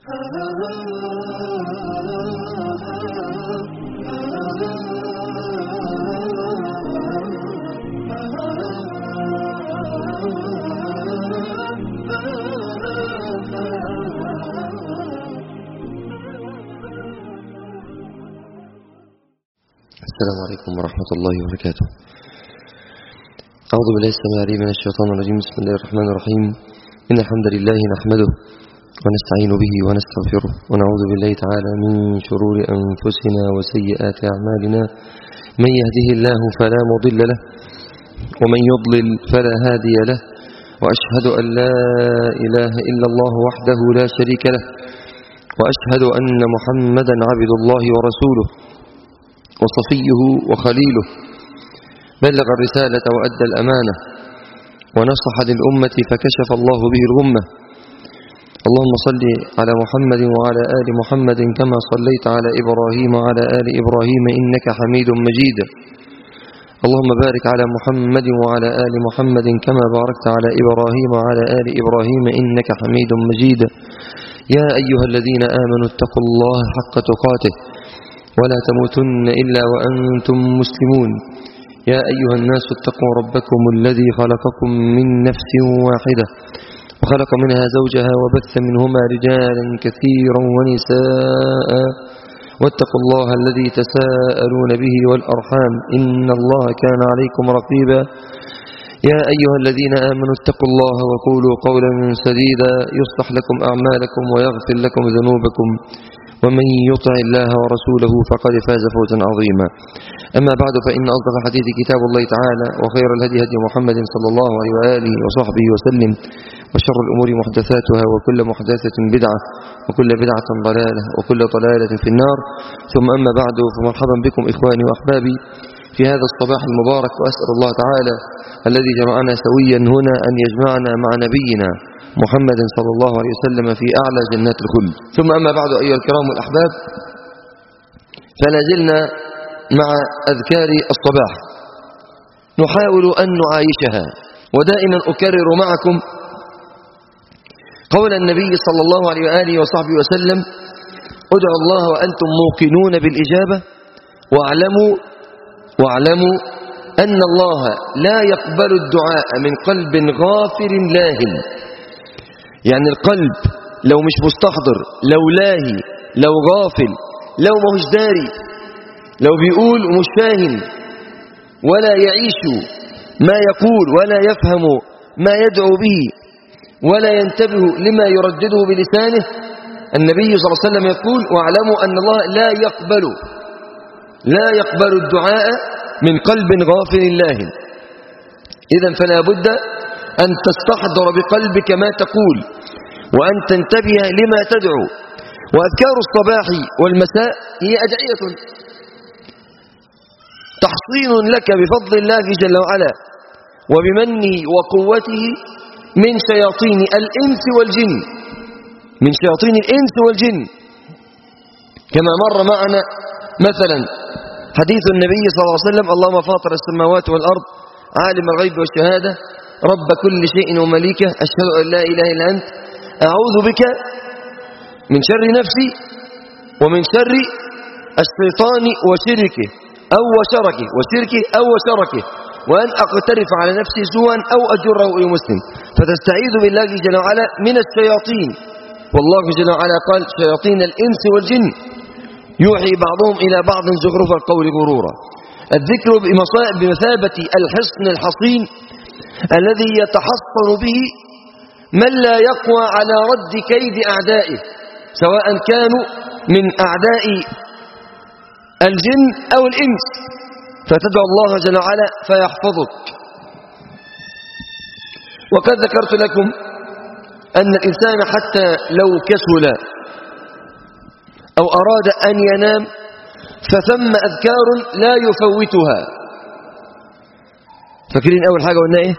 السلام عليكم ورحمة الله وبركاته أعوذ بالله السميع العليم من الشيطان الرجيم بسم الله الرحمن الرحيم إن الحمد لله نحمده ونستعين به ونستغفره ونعوذ بالله تعالى من شرور أنفسنا وسيئات أعمالنا من يهده الله فلا مضل له ومن يضلل فلا هادي له وأشهد أن لا إله إلا الله وحده لا شريك له وأشهد أن محمدا عبد الله ورسوله وصفيه وخليله بلغ الرسالة وأدى الأمانة ونصح للأمة فكشف الله به الغمة اللهم صل على محمد وعلى آل محمد كما صليت على إبراهيم وعلى آل إبراهيم إنك حميد مجيد اللهم بارك على محمد وعلى آل محمد كما باركت على إبراهيم وعلى آل إبراهيم إنك حميد مجيد يا أيها الذين آمنوا اتقوا الله حق تقاته ولا تموتن إلا وأنتم مسلمون يا أيها الناس اتقوا ربكم الذي خلقكم من نفس واحدة وخلق منها زوجها وبث منهما رجالا كثيرا ونساء واتقوا الله الذي تساءلون به والأرحام إن الله كان عليكم رقيبا يا أيها الذين آمنوا اتقوا الله وقولوا قولا سديدا يصلح لكم أعمالكم ويغفر لكم ذنوبكم ومن يطع الله ورسوله فقد فاز فوزا عظيما أما بعد فإن أصدق الحديث كتاب الله تعالى وخير الهدي هدي محمد صلى الله عليه وآله وصحبه وسلم وشر الأمور محدثاتها وكل محدثة بدعة وكل بدعة ضلالة وكل ضلالة في النار ثم أما بعد فمرحبا بكم إخواني وأحبابي في هذا الصباح المبارك وأسأل الله تعالى الذي جمعنا سويا هنا أن يجمعنا مع نبينا محمد صلى الله عليه وسلم في أعلى جنات الخلد ثم أما بعد أيها الكرام الأحباب فلا زلنا مع أذكار الصباح نحاول أن نعايشها ودائما أكرر معكم قول النبي صلى الله عليه وآله وصحبه وسلم ادعوا الله وأنتم موقنون بالإجابة واعلموا واعلموا أن الله لا يقبل الدعاء من قلب غافر لاهٍ يعني القلب لو مش مستحضر لو لاهي لو غافل لو ماهوش داري لو بيقول ومش فاهم ولا يعيش ما يقول ولا يفهم ما يدعو به ولا ينتبه لما يردده بلسانه النبي صلى الله عليه وسلم يقول واعلموا أن الله لا يقبل لا يقبل الدعاء من قلب غافل لاهٍ إذا فلا بد أن تستحضر بقلبك ما تقول وأن تنتبه لما تدعو وأذكار الصباح والمساء هي أدعية تحصين لك بفضل الله جل وعلا وبمنه وقوته من شياطين الإنس والجن من شياطين الإنس والجن كما مر معنا مثلا حديث النبي صلى الله عليه وسلم اللهم فاطر السماوات والأرض عالم الغيب والشهادة رب كل شيء ومليكه أشهد أن لا إله إلا أنت أعوذ بك من شر نفسي ومن شر الشيطان وشركه أو وشركه وشركه أو وشركه وأن أقترف على نفسي سوءا أو أجره إلى مسلم فتستعيذ بالله جل وعلا من الشياطين والله جل وعلا قال شياطين الإنس والجن يوحي بعضهم إلى بعض زخرف القول غرورا الذكر بمثابة الحصن الحصين الذي يتحصن به من لا يقوى على رد كيد أعدائه سواء كانوا من أعداء الجن أو الإنس فتدعو الله جل وعلا فيحفظك وقد ذكرت لكم أن الإنسان حتى لو كسل أو أراد أن ينام فثم أذكار لا يفوتها فاكرين أول حاجة قلنا إيه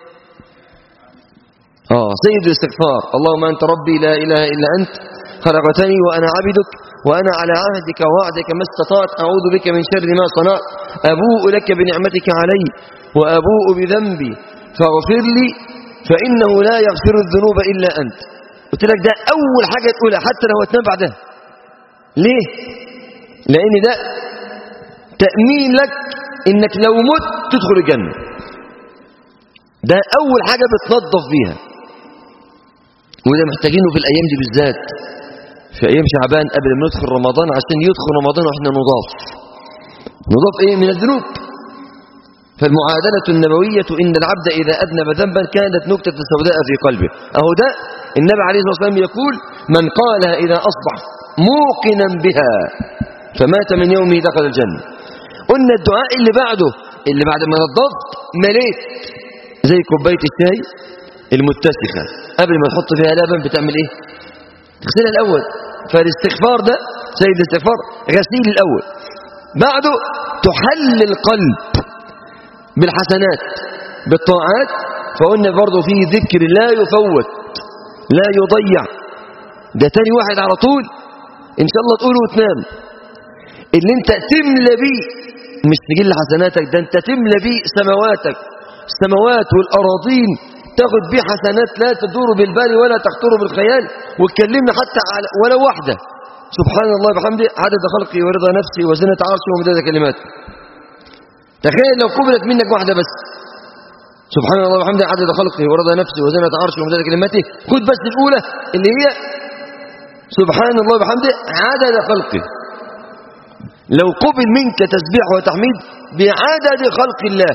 آه سيد الاستغفار اللهم أنت ربي لا إله إلا أنت خلقتني وأنا عبدك وأنا على عهدك ووعدك ما استطعت أعوذ بك من شر ما صنعت أبوء لك بنعمتك علي وأبوء بذنبي فاغفر لي فإنه لا يغفر الذنوب إلا أنت قلت لك ده أول حاجة تقولها حتى لو هتنام بعدها ليه؟ لأن ده تأمين لك إنك لو مت تدخل الجنة ده أول حاجة بتنظف بيها وده محتاجينه في الأيام دي بالذات في أيام شعبان قبل ما ندخل رمضان عشان يدخل رمضان وإحنا نضاف نضاف إيه من الذنوب فالمعادلة النبوية إن العبد إذا أذنب ذنبا كانت نكتة سوداء في قلبه أهو ده النبي عليه الصلاة والسلام يقول من قالها إذا أصبح موقنا بها فمات من يومه دخل الجنة قلنا الدعاء اللي بعده اللي بعد ما نضفت مليت زي كوباية الشاي المتسخة قبل ما تحط فيها لبن بتعمل ايه تغسلها الأول فالاستغفار ده سيد الاستغفار غسيل الأول بعده تحل القلب بالحسنات بالطاعات فقلنا برضه فيه ذكر لا يفوت لا يضيع ده تاني واحد على طول ان شاء الله تقوله وتنام اللي انت تملى بيه مش تجل حسناتك ده انت تملى بيه سماواتك السماوات والأراضين تاخد بيه حسنات لا تدور بالبال ولا تخطر بالخيال وتكلمنا حتى على ولا واحدة سبحان الله بحمده عدد خلقي ورضا نفسي وزنة عرشي ومداد كلماتي تخيل لو قبلت منك واحدة بس سبحان الله وبحمده عدد خلقه ورضا نفسه وزنة عرشه ومداد كلماته خد بس الأولى اللي هي سبحان الله وبحمده عدد خلقه لو قبل منك تسبيح وتحميد بعدد خلق الله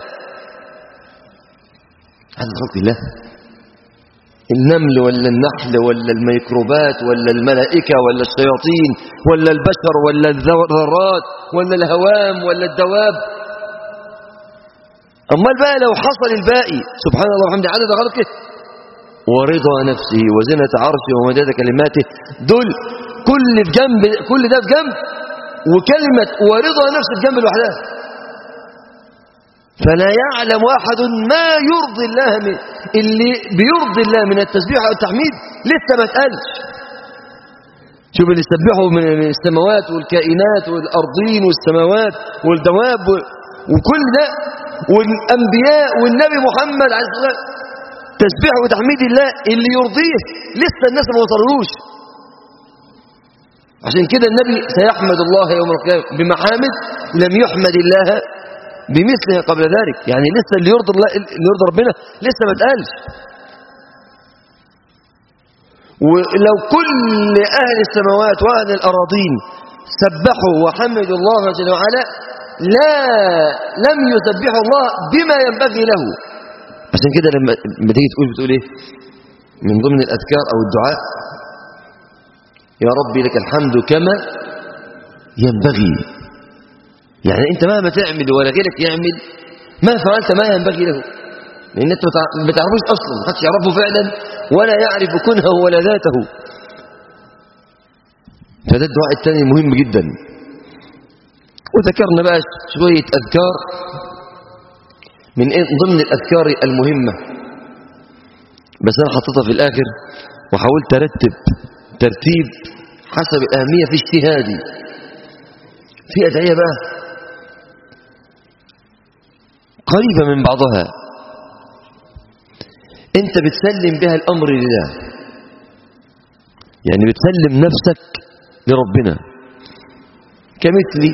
عدد خلق الله النمل ولا النحل ولا الميكروبات ولا الملائكة ولا الشياطين ولا البشر ولا الذرات ولا الهوام ولا الدواب أمال بقى لو حصل الباقي سبحان الله وحمد عدد خلقه ورضا نفسه وزنة عرشه ومداد كلماته دول كل في جنب كل ده في جنب وكلمة ورضا نفسه في جنب لوحدها فلا يعلم أحد ما يرضي الله من اللي بيرضي الله من التسبيح والتحميد لسه ما اتقالش شوف اللي يسبحوا من السماوات والكائنات والأرضين والسماوات والدواب وكل ده والأنبياء والنبي محمد عليه الصلاة والسلام تسبيح وتحميد الله اللي يرضيه لسه الناس ما وصلوش عشان كده النبي سيحمد الله يوم القيامة بمحامد لم يحمد الله بمثلها قبل ذلك يعني لسه اللي يرضي الله اللي يرضي ربنا لسه ما اتقالش ولو كل أهل السماوات وأهل الأراضين سبحوا وحمدوا الله جل وعلا لا لم يسبحوا الله بما ينبغي له عشان كده لما لما تيجي تقول بتقول ايه من ضمن الأذكار أو الدعاء يا ربي لك الحمد كما ينبغي يعني انت مهما تعمل ولا غيرك يعمل ما فعلت ما ينبغي له لان انت ما بتعرفوش اصلا ما حدش يعرفه فعلا ولا يعرف كنهه ولا ذاته فده الدعاء الثاني مهم جدا وذكرنا بقى شوية أذكار من ضمن الأذكار المهمة بس أنا حطيتها في الآخر وحاولت أرتب ترتيب حسب الأهمية في اجتهادي في أدعية بقى قريبة من بعضها أنت بتسلم بها الأمر لله يعني بتسلم نفسك لربنا كمثل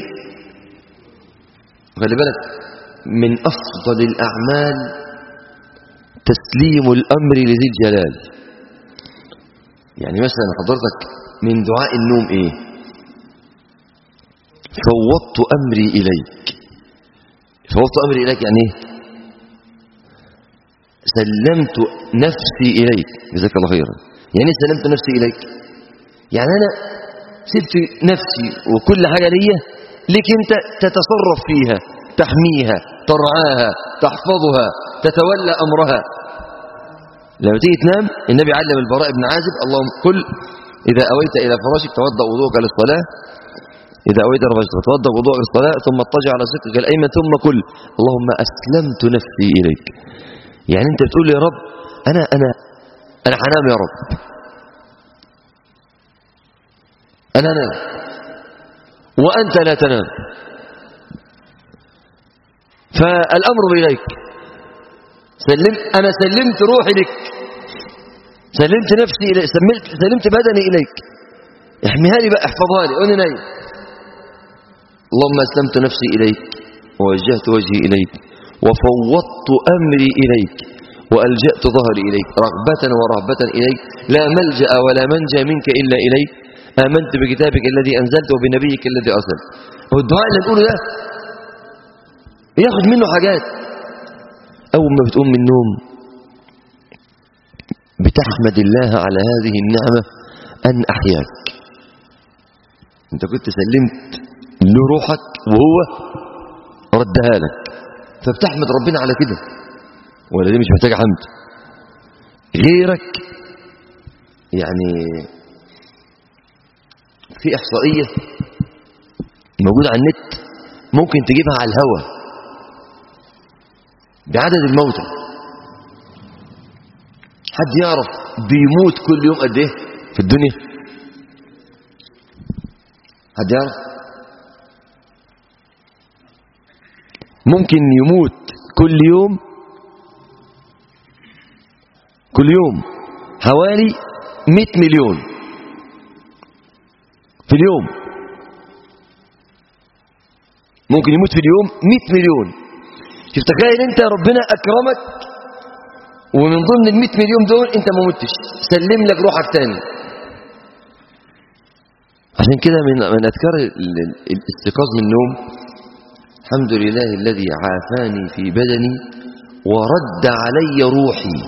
خلي بالك من أفضل الأعمال تسليم الأمر لذي الجلال يعني مثلا حضرتك من دعاء النوم إيه فوضت أمري إليك فوضت أمري إليك يعني إيه سلمت نفسي إليك جزاك الله خيرا يعني إيه سلمت نفسي إليك يعني أنا سبت نفسي وكل حاجة ليا لك أنت تتصرف فيها تحميها ترعاها تحفظها تتولى أمرها لما تيجي تنام النبي علم البراء بن عازب اللهم كل إذا أويت إلى فراشك توضأ وضوءك للصلاة إذا أويت إلى فراشك توضأ وضوءك للصلاة ثم اضطجع على صدقك الأيمن ثم كل اللهم أسلمت نفسي إليك يعني أنت بتقول يا رب أنا أنا أنا حنام يا رب أنا أنام وأنت لا تنام فالأمر إليك سلم أنا سلمت روحي لك سلمت نفسي إليك سلمت, سلمت بدني إليك احميها لي بقى احفظها لي وانا نايم اللهم اسلمت نفسي إليك ووجهت وجهي إليك وفوضت أمري إليك وألجأت ظهري إليك رغبة ورهبة إليك لا ملجأ ولا منجى منك إلا إليك آمنت بكتابك الذي أنزلت وبنبيك الذي أرسلت هو الدعاء اللي نقوله ده ياخد منه حاجات أول ما بتقوم من النوم بتحمد الله على هذه النعمة أن أحياك أنت كنت سلمت له روحك وهو ردها لك فبتحمد ربنا على كده ولا دي مش محتاجة حمد غيرك يعني في إحصائية موجودة على النت ممكن تجيبها على الهوا بعدد الموتى حد يعرف بيموت كل يوم قد ايه في الدنيا حد يعرف ممكن يموت كل يوم كل يوم حوالي 100 مليون في اليوم ممكن يموت في اليوم 100 مليون شوف تخيل انت ربنا اكرمك ومن ضمن ال 100 مليون دول انت ما متش سلم لك روحك تاني عشان كده من من اذكار الاستيقاظ من النوم الحمد لله الذي عافاني في بدني ورد علي روحي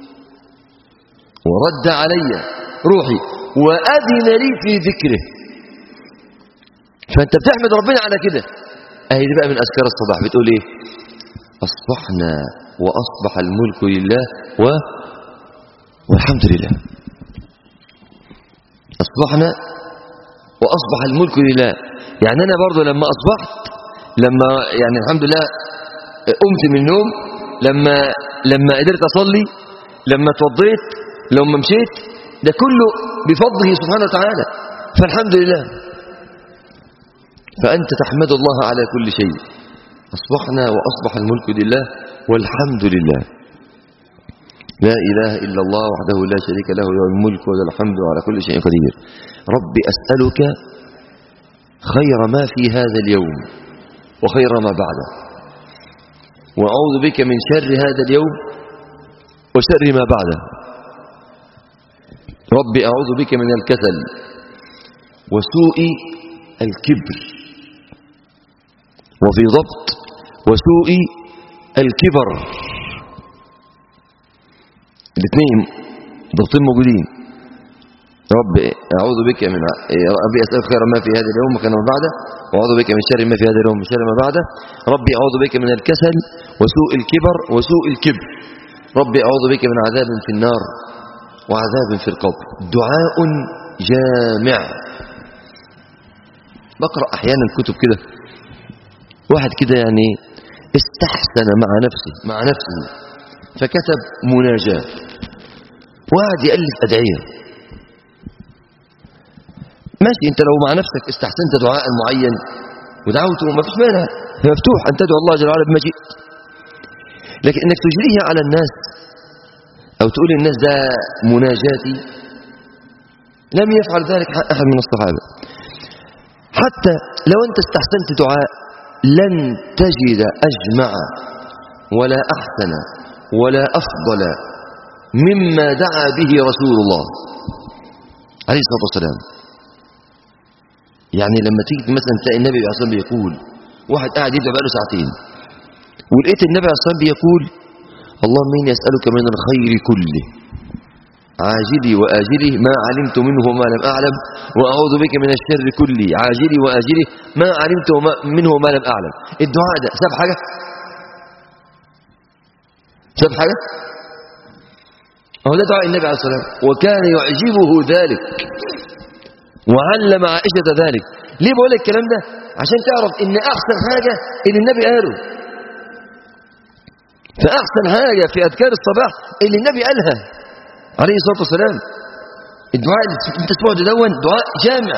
ورد علي روحي وأذن لي في ذكره فأنت بتحمد ربنا على كده أهي دي بقى من أذكار الصباح بتقول إيه أصبحنا وأصبح الملك لله و... والحمد لله أصبحنا وأصبح الملك لله يعني أنا برضو لما أصبحت لما يعني الحمد لله قمت من النوم لما لما قدرت أصلي لما توضيت لما مشيت ده كله بفضله سبحانه وتعالى فالحمد لله فأنت تحمد الله على كل شيء أصبحنا وأصبح الملك لله والحمد لله لا إله إلا الله وحده لا شريك له له الملك وله الحمد على كل شيء قدير رب أسألك خير ما في هذا اليوم وخير ما بعده وأعوذ بك من شر هذا اليوم وشر ما بعده رب أعوذ بك من الكسل وسوء الكبر وفي ضبط وسوء الكبر الاثنين ضبطين موجودين رب أعوذ بك من ربي أسألك خير ما في هذا اليوم وخير ما بعده وأعوذ بك من شر ما في هذا اليوم ومن شر ما بعده ربي أعوذ بك من الكسل وسوء الكبر وسوء الكبر ربي أعوذ بك من عذاب في النار وعذاب في القبر دعاء جامع بقرأ أحيانا كتب كده واحد كده يعني استحسن مع نفسه مع نفسه فكتب مناجاة وقعد يألف أدعية ماشي انت لو مع نفسك استحسنت دعاء معين ودعوته ما فيش مانع مفتوح أن تدعو الله جل وعلا بما جئت لكن انك تجريه على الناس أو تقول للناس ده مناجاتي لم يفعل ذلك أحد من الصحابة حتى لو أنت استحسنت دعاء لن تجد أجمع ولا أحسن ولا أفضل مما دعا به رسول الله عليه الصلاة والسلام يعني لما تيجي مثلا تلاقي النبي عليه الصلاة والسلام بيقول واحد قاعد يدعو بقاله ساعتين ولقيت النبي عليه الصلاة والسلام بيقول اللهم إني أسألك من الخير كله عاجلي وآجله ما علمت منه وما لم أعلم وأعوذ بك من الشر كله عاجلي وآجله ما علمت منه وما لم أعلم الدعاء ده ساب حاجة ساب حاجة هو ده دعاء النبي عليه الصلاة والسلام وكان يعجبه ذلك وعلم عائشة ذلك ليه بقول الكلام ده عشان تعرف ان احسن حاجة اللي النبي قاله فأحسن حاجة في أذكار الصباح اللي النبي قالها عليه الصلاة والسلام الدعاء اللي انت تسمعه ده دون دعاء جامع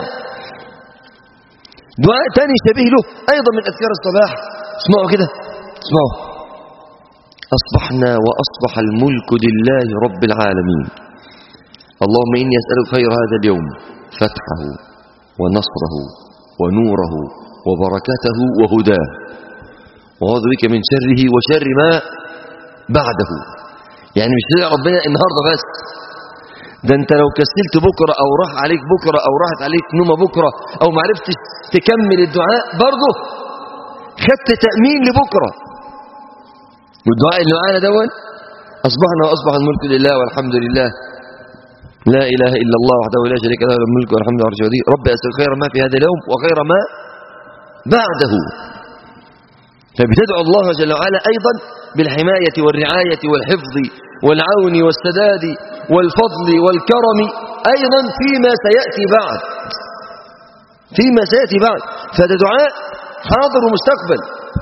دعاء تاني شبيه له أيضا من أذكار الصباح اسمعوا كده اسمعوا أصبحنا وأصبح الملك لله رب العالمين اللهم إني أسألك خير هذا اليوم فتحه ونصره ونوره وبركته وهداه وأعوذ بك من شره وشر ما بعده يعني مش تدعي ربنا النهارده بس ده انت لو كسلت بكره او راح عليك بكره او راحت عليك نومه بكره او ما عرفتش تكمل الدعاء برضه خدت تامين لبكره والدعاء اللي معانا دون اصبحنا واصبح الملك لله والحمد لله لا اله الا الله وحده لا شريك له له الملك والحمد لله ورسوله ربي اسالك خير ما في هذا اليوم وخير ما بعده فبتدعو الله جل وعلا ايضا بالحمايه والرعايه والحفظ والعون والسداد والفضل والكرم أيضا فيما سيأتي بعد فيما سيأتي بعد فهذا دعاء حاضر ومستقبل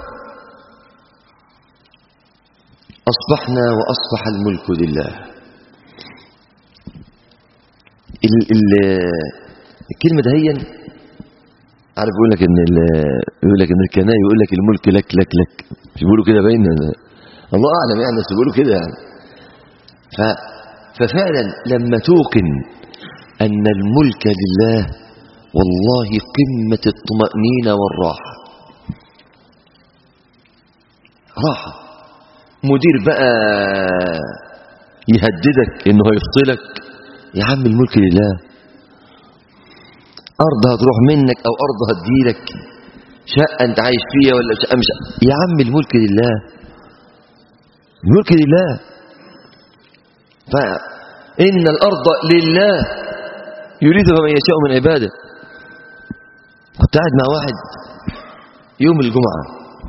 أصبحنا وأصبح الملك لله ال ال الكلمة ده هي عارف يقول لك ان يقول لك ان الكناء يقول لك الملك لك لك لك مش بيقولوا كده باين الله اعلم يعني بس بيقولوا كده يعني ف ففعلا لما توقن أن الملك لله والله قمة الطمأنينة والراحة راحة مدير بقى يهددك انه هيفصلك يا عم الملك لله أرض هتروح منك أو أرض هتجيلك شقة أنت عايش فيها ولا شقة مش يا عم الملك لله الملك لله فإن الأرض لله يريدها من يشاء من عباده كنت قاعد مع واحد يوم الجمعة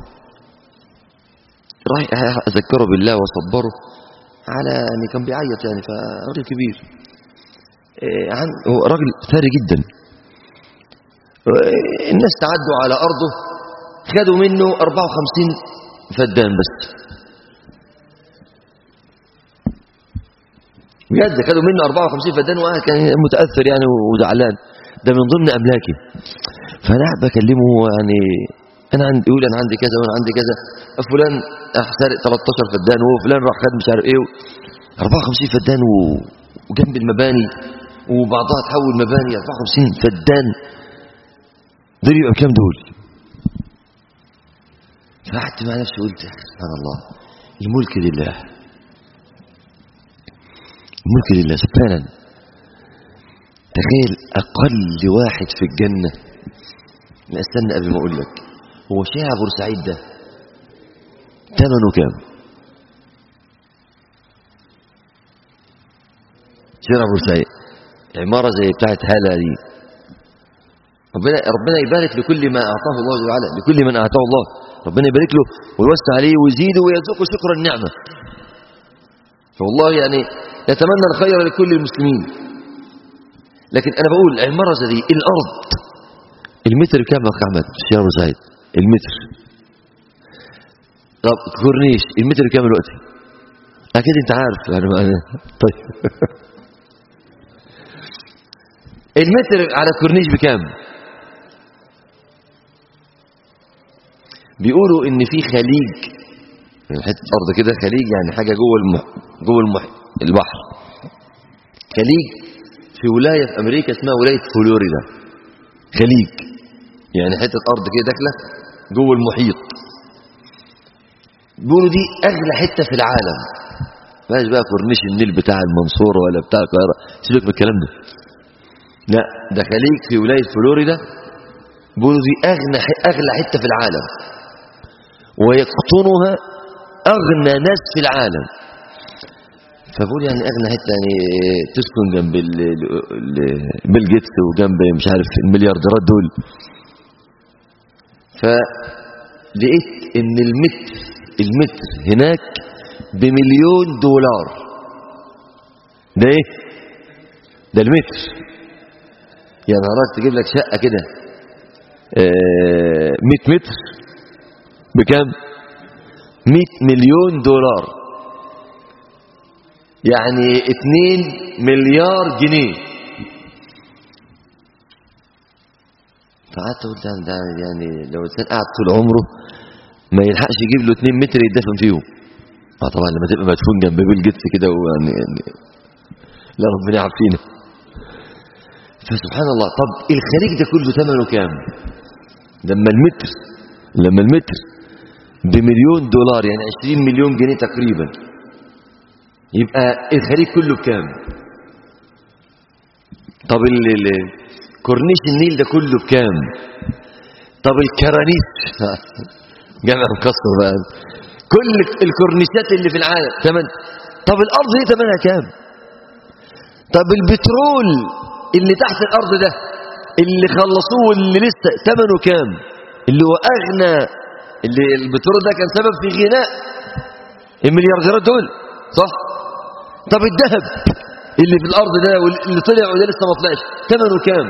رايح أذكره بالله وأصبره على يعني كان بيعيط يعني فراجل كبير إيه عن هو راجل ثري جدا الناس تعدوا على أرضه خدوا منه 54 فدان بس بجد خدوا منه 54 فدان وقال كان متأثر يعني وزعلان ده من ضمن أملاكي فأنا قاعد بكلمه يعني أنا عندي يقول أنا عندي كذا وأنا عندي كذا فلان سارق 13 فدان وفلان راح خد مش عارف إيه 54 فدان وجنب المباني وبعضها تحول مباني 54 فدان دول يبقى بكام دول فقعدت مع نفسي قلت سبحان الله الملك لله الملك لله سبحانا تخيل أقل واحد في الجنة لا استنى قبل ما أقول لك هو شارع بورسعيد ده ثمنه كام شارع بورسعيد عمارة زي بتاعت هالة دي ربنا ربنا يبارك لكل ما أعطاه الله جل وعلا لكل من أعطاه الله ربنا يبارك له ويوسع عليه ويزيده ويرزقه شكر النعمة فوالله يعني يتمنى الخير لكل المسلمين لكن أنا بقول عمارة زي دي الأرض المتر كام يا أخ أحمد في شارع زايد المتر طب كورنيش المتر كام دلوقتي أكيد أنت عارف يعني طيب المتر على الكورنيش بكام بيقولوا ان في خليج حته ارض كده خليج يعني حاجه جوه المح... جوه المح... البحر خليج في ولايه في امريكا اسمها ولايه فلوريدا خليج يعني حته ارض كده داخله جوه المحيط بيقولوا دي اغلى حته في العالم مالش بقى كورنيش النيل بتاع المنصوره ولا بتاع القاهره سيبك من الكلام ده لا ده خليج في ولايه فلوريدا بيقولوا دي اغنى اغلى حته في العالم ويقطنها أغنى ناس في العالم فبقول يعني أغنى حتة يعني تسكن جنب بيل جيتس وجنب مش عارف المليارديرات دول فلقيت إن المتر المتر هناك بمليون دولار ده إيه؟ ده المتر يعني حضرتك تجيب لك شقة كده آه 100 متر بكم 100 مليون دولار يعني 2 مليار جنيه فقعدت قلت ده يعني لو الانسان قاعد طول عمره ما يلحقش يجيب له 2 متر يدفن فيهم اه طبعا لما تبقى مدفون جنب بيل جيتس كده ويعني يعني لا ربنا يعافينا فسبحان الله طب الخليج ده كله ثمنه كام لما المتر لما المتر بمليون دولار يعني 20 مليون جنيه تقريبا يبقى الخليج كله بكام طب ال- ال- كورنيش النيل ده كله بكام طب الكرانيس جمع مكسر بقى كل الكورنيشات اللي في العالم ثمن طب الارض دي ثمنها كام طب البترول اللي تحت الارض ده اللي خلصوه واللي لسه ثمنه كام اللي هو اغنى اللي البترول ده كان سبب في غناء المليارديرات دول صح طب الذهب اللي في الارض ده واللي طلع وده لسه ما طلعش ثمنه كام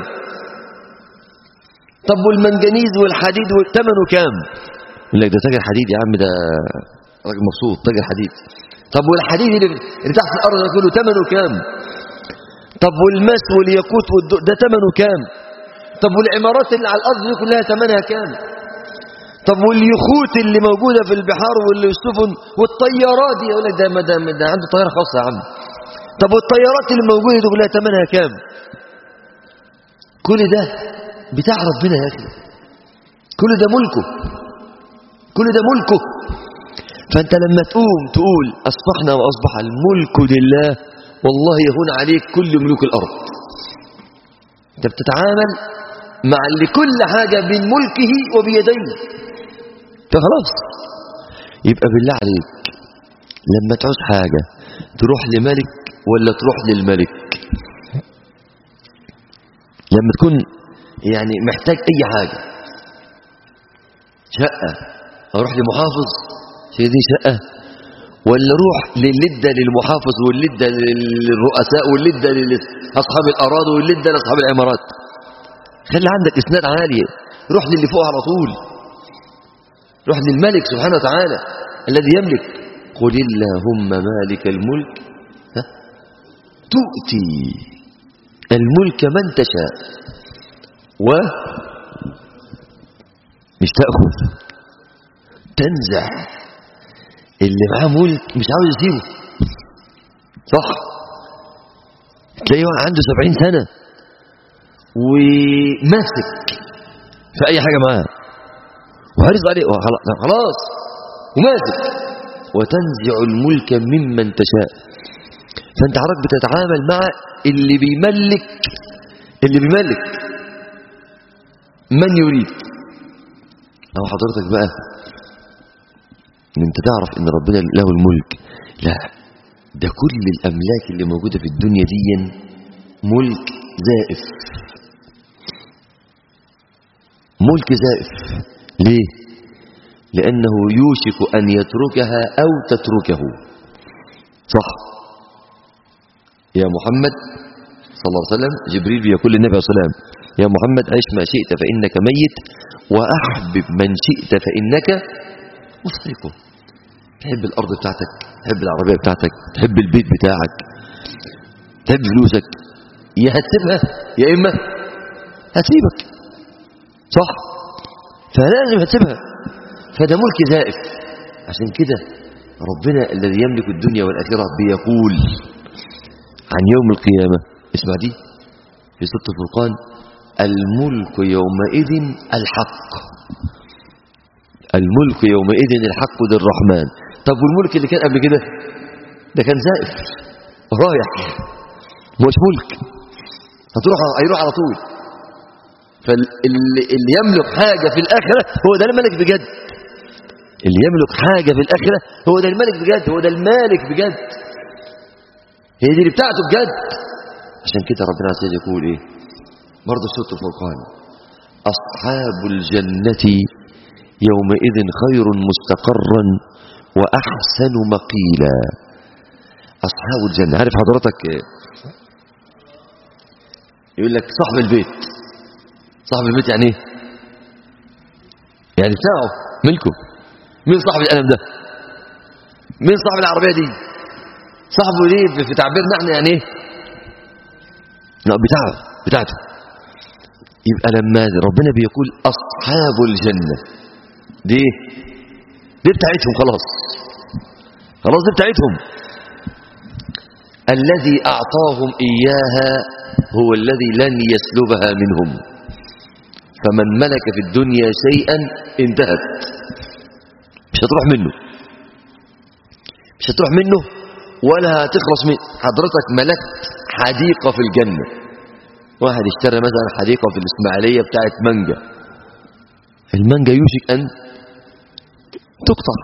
طب والمنجنيز والحديد ثمنه كام يقول لك ده تاجر حديد يا عم ده راجل مبسوط تاجر حديد طب والحديد اللي, اللي تحت الارض ده كله ثمنه كام طب والمس والياقوت والدو... ده ثمنه كام طب والعمارات اللي على الارض دي كلها ثمنها كام طب واليخوت اللي موجوده في البحار والسفن والطيارات دي يقول لك ده ده, ده عنده طياره خاصه يا عم طب والطيارات اللي موجوده دي كلها ثمنها كام كل ده بتاع ربنا يا اخي كل ده ملكه كل ده ملكه فانت لما تقوم تقول اصبحنا واصبح الملك لله والله يهون عليك كل ملوك الارض انت بتتعامل مع اللي كل حاجه من ملكه وبيديه فخلاص يبقى بالله عليك لما تعوز حاجه تروح لملك ولا تروح للملك لما تكون يعني محتاج اي حاجه شقه اروح لمحافظ هي دي شقه ولا اروح للده للمحافظ واللده للرؤساء واللده لاصحاب الاراضي واللده لاصحاب العمارات خلي عندك اسناد عالي روح للي فوق على طول روح للملك سبحانه وتعالى الذي يملك قل اللهم مالك الملك ها؟ تؤتي الملك من تشاء و مش تأخذ تنزع اللي معاه ملك مش عاوز يسيبه صح تلاقيه واحد عنده سبعين سنة وماسك في أي حاجة معاه وحرص عليه وخلاص خلاص وماسك وتنزع الملك ممن تشاء فانت حضرتك بتتعامل مع اللي بيملك اللي بيملك من يريد او حضرتك بقى ان انت تعرف ان ربنا له الملك لا ده كل الاملاك اللي موجوده في الدنيا دي ملك زائف ملك زائف ليه لانه يوشك ان يتركها او تتركه صح يا محمد صلى الله عليه وسلم جبريل بيقول للنبي عليه الصلاه والسلام يا محمد عش ما شئت فانك ميت واحبب من شئت فانك مفارقه تحب الارض بتاعتك تحب العربيه بتاعتك تحب البيت بتاعك تحب فلوسك يا هتسيبها يا اما هتسيبك صح فلازم هتسيبها فده ملك زائف عشان كده ربنا الذي يملك الدنيا والاخره بيقول عن يوم القيامه اسمع دي في سوره الفرقان الملك يومئذ الحق الملك يومئذ الحق للرحمن طب والملك اللي كان قبل كده ده كان زائف رايح مش ملك هتروح هيروح على طول فاللي يملك حاجة في الآخرة هو ده الملك بجد اللي يملك حاجة في الآخرة هو ده الملك بجد هو ده المالك بجد هي دي اللي بتاعته بجد عشان كده ربنا عز وجل يقول ايه برضه سورة الفرقان أصحاب الجنة يومئذ خير مستقرا وأحسن مقيلا أصحاب الجنة عارف حضرتك يقول لك صاحب البيت صاحب البيت يعني ايه يعني بتاعه ملكه مين صاحب القلم ده مين صاحب العربية دي صاحبه ليه في تعبيرنا احنا يعني ايه لا بتاعه بتاعته يبقى لما ربنا بيقول أصحاب الجنة دي دي بتاعتهم خلاص خلاص دي بتاعتهم الذي أعطاهم إياها هو الذي لن يسلبها منهم فمن ملك في الدنيا شيئا انتهت مش هتروح منه مش هتروح منه ولا هتخلص منه حضرتك ملكت حديقة في الجنة واحد اشترى مثلا حديقة في الإسماعيلية بتاعت مانجا المانجا يوشك أن تقطع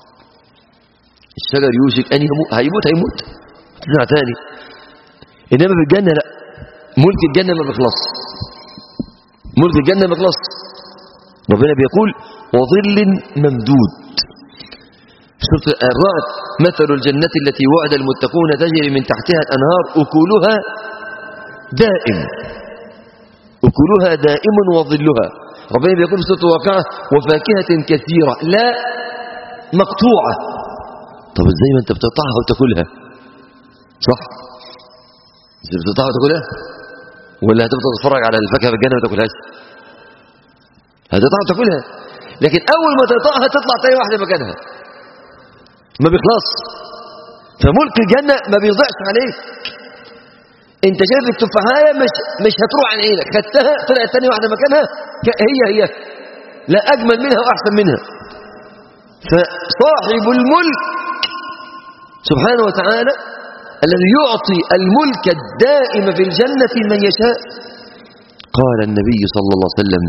الشجر يوشك أن يموت هيموت هيموت تزرع تاني إنما في الجنة لا ملك الجنة ما بيخلص ملك الجنة ما بيخلص ربنا بيقول وظل ممدود سورة الرعد مثل الجنة التي وعد المتقون تجري من تحتها الأنهار أكلها دائم أكلها دائم وظلها ربنا بيقول في سورة الواقعة وفاكهة كثيرة لا مقطوعة طب ازاي ما انت بتقطعها وتاكلها صح ازاي بتقطعها وتاكلها ولا هتفضل تتفرج على الفاكهه في الجنه ما تاكلهاش هتقطعها وتاكلها لكن اول ما تقطعها تطلع تاني واحده مكانها ما بيخلص فملك الجنه ما بيضيعش عليك انت شايف التفاحيه مش مش هتروح عن عينك خدتها طلعت تاني واحده مكانها هي هي لا اجمل منها واحسن منها فصاحب الملك سبحانه وتعالى الذي يعطي الملك الدائم في الجنة من يشاء قال النبي صلى الله عليه وسلم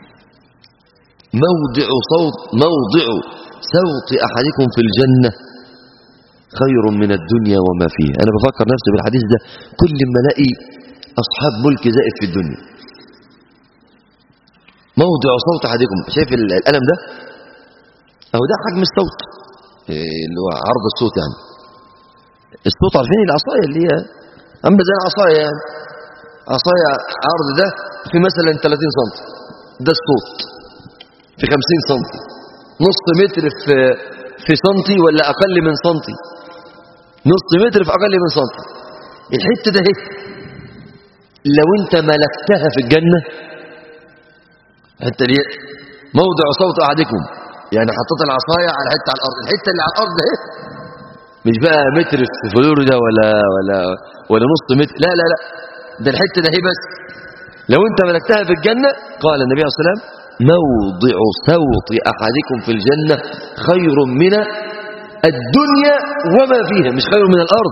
موضع صوت موضع صوت أحدكم في الجنة خير من الدنيا وما فيها أنا بفكر نفسي بالحديث ده كل ما الاقي أصحاب ملك زائد في الدنيا موضع صوت أحدكم شايف القلم ده أهو ده حجم الصوت اللي هو عرض الصوت يعني الصوت عارفين العصايه اللي هي اما زي العصايه يعني عصايه عرض ده في مثلا 30 سم ده الصوت في 50 سم نص متر في في سنتي ولا اقل من سنتي نص متر في اقل من سنتي الحته ده اهي لو انت ملكتها في الجنه الحته دي موضع صوت احدكم يعني حطيت العصايه على حته على الارض الحته اللي على الارض اهي مش بقى متر في فلوريدا ولا ولا ولا نص متر لا لا لا ده الحته ده هي بس لو انت ملكتها في الجنه قال النبي عليه الصلاه والسلام موضع صوت احدكم في الجنه خير من الدنيا وما فيها مش خير من الارض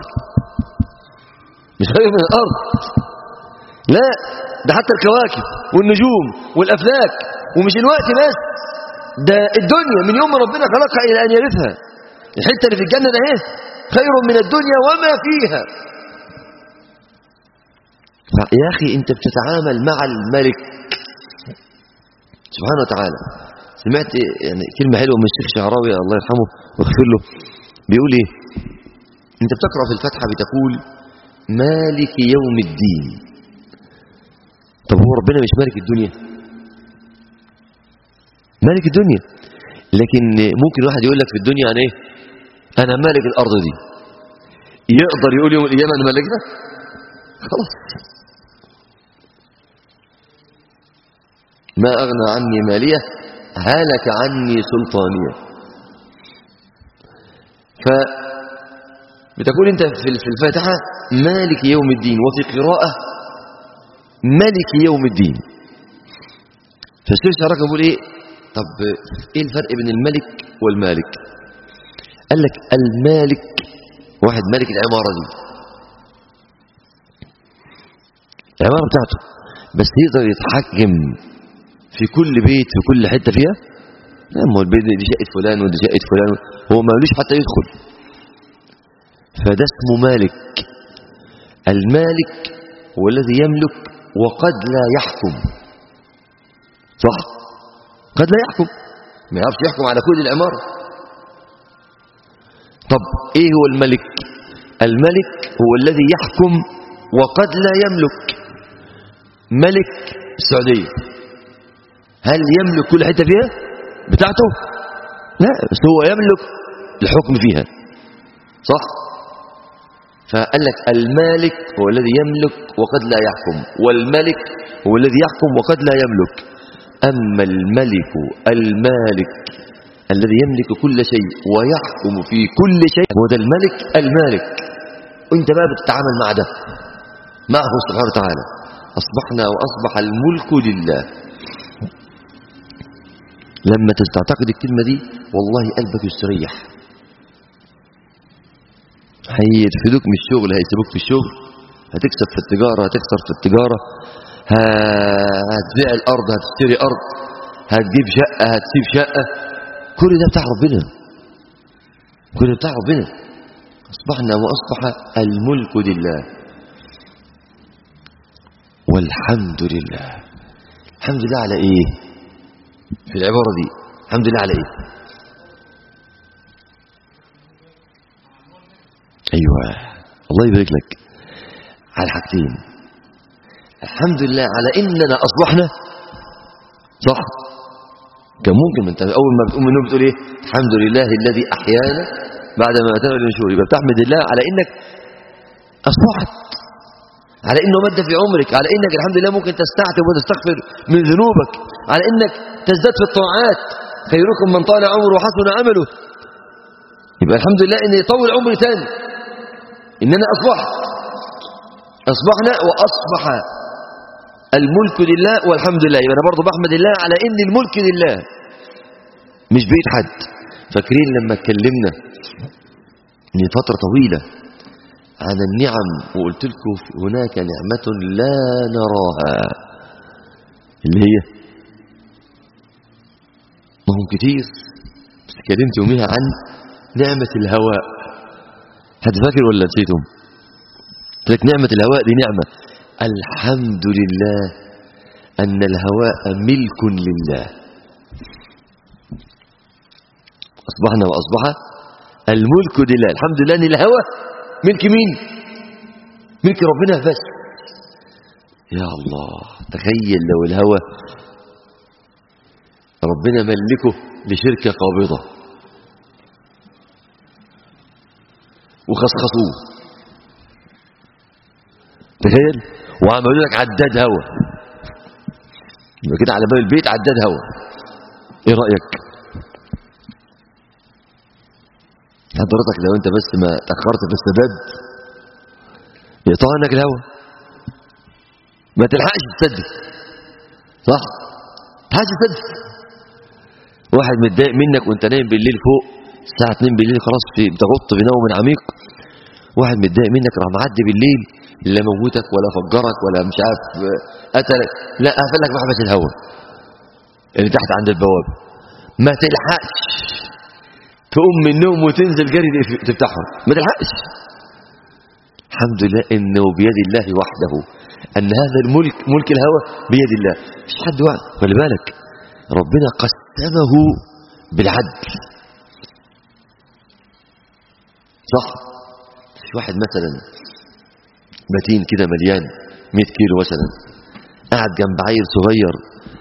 مش خير من الارض لا ده حتى الكواكب والنجوم والافلاك ومش الوقت بس ده الدنيا من يوم ما ربنا خلقها الى ان يرثها الحته اللي في الجنه ده ايه خير من الدنيا وما فيها يا اخي انت بتتعامل مع الملك سبحانه وتعالى سمعت يعني كلمه حلوه من الشيخ شعراوي الله يرحمه ويغفر له بيقول ايه انت بتقرا في الفاتحه بتقول مالك يوم الدين طب هو ربنا مش مالك الدنيا مالك الدنيا لكن ممكن واحد يقول لك في الدنيا عن ايه انا مالك الارض دي يقدر يقول يوم القيامه انا مالكها خلاص ما اغنى عني ماليه هلك عني سلطانيه ف بتقول انت في الفاتحه مالك يوم الدين وفي قراءه ملك يوم الدين فالشيخ شعراك بيقول ايه طب ايه الفرق بين الملك والمالك قال لك المالك واحد مالك العمارة دي العمارة بتاعته بس يقدر يتحكم في كل بيت في كل حتة فيها لا ما هو البيت دي شقة فلان ودي شقة فلان هو ما لوش حتى يدخل فده اسمه مالك المالك هو الذي يملك وقد لا يحكم صح قد لا يحكم ما يعرفش يحكم على كل العمارة طب ايه هو الملك الملك هو الذي يحكم وقد لا يملك ملك السعودية هل يملك كل حتة فيها بتاعته لا بس هو يملك الحكم فيها صح فقال لك المالك هو الذي يملك وقد لا يحكم والملك هو الذي يحكم وقد لا يملك أما الملك المالك الذي يملك كل شيء ويحكم في كل شيء هو ده الملك المالك وانت بقى بتتعامل مع ده معه سبحانه وتعالى أصبحنا وأصبح الملك لله لما تعتقد الكلمة دي والله قلبك يستريح هيرفدوك من الشغل هيسيبوك في الشغل هتكسب في التجارة هتخسر في التجارة هتبيع الأرض هتشتري أرض هتجيب شقة هتسيب شقة كل ده بتاع ربنا كل ده بتاع ربنا أصبحنا وأصبح الملك لله والحمد لله الحمد لله على إيه في العبارة دي الحمد لله على إيه أيوة الله يبارك لك على حاجتين الحمد لله على إننا أصبحنا صح كان ممكن انت اول ما بتقوم من النوم بتقول ايه الحمد لله الذي احيانا بعد ما اتانا النشور يبقى بتحمد الله على انك اصبحت على انه مد في عمرك على انك الحمد لله ممكن تستعتب وتستغفر من ذنوبك على انك تزداد في الطاعات خيركم من طال عمره وحسن عمله يبقى الحمد لله ان يطول عمري تاني اننا اصبحت اصبحنا واصبح الملك لله والحمد لله يبقى انا برضه بحمد الله على ان الملك لله مش بيد حد فاكرين لما اتكلمنا من فتره طويله عن النعم وقلت لكم هناك نعمه لا نراها اللي هي ما هم كتير بس اتكلمت يوميها عن نعمه الهواء حد فاكر ولا نسيتم قلت لك نعمه الهواء دي نعمه الحمد لله أن الهواء ملك لله أصبحنا وأصبح الملك لله الحمد لله أن الهواء ملك مين ملك ربنا بس يا الله تخيل لو الهوى ربنا ملكه لشركة قابضة وخصخصوه تخيل وعملوا لك عداد هوا يبقى كده على باب البيت عداد هوا ايه رايك حضرتك لو انت بس ما تاخرت في السداد يقطع عنك الهوا ما تلحقش تسدد صح تلحقش تسدد واحد متضايق منك وانت نايم بالليل فوق الساعه 2 بالليل خلاص في بتغط بنوم عميق واحد متضايق منك راح معدي بالليل لا موتك ولا فجرك ولا مش عارف قتلك لا قفل لك محبس الهواء اللي تحت عند البوابه ما تلحقش تقوم من النوم وتنزل جري تفتحه ما تلحقش الحمد لله انه بيد الله وحده ان هذا الملك ملك الهوى بيد الله مش حد واحد خلي بالك ربنا قسمه بالعدل صح مش واحد مثلا متين كده مليان 100 كيلو مثلا قاعد جنب عيل صغير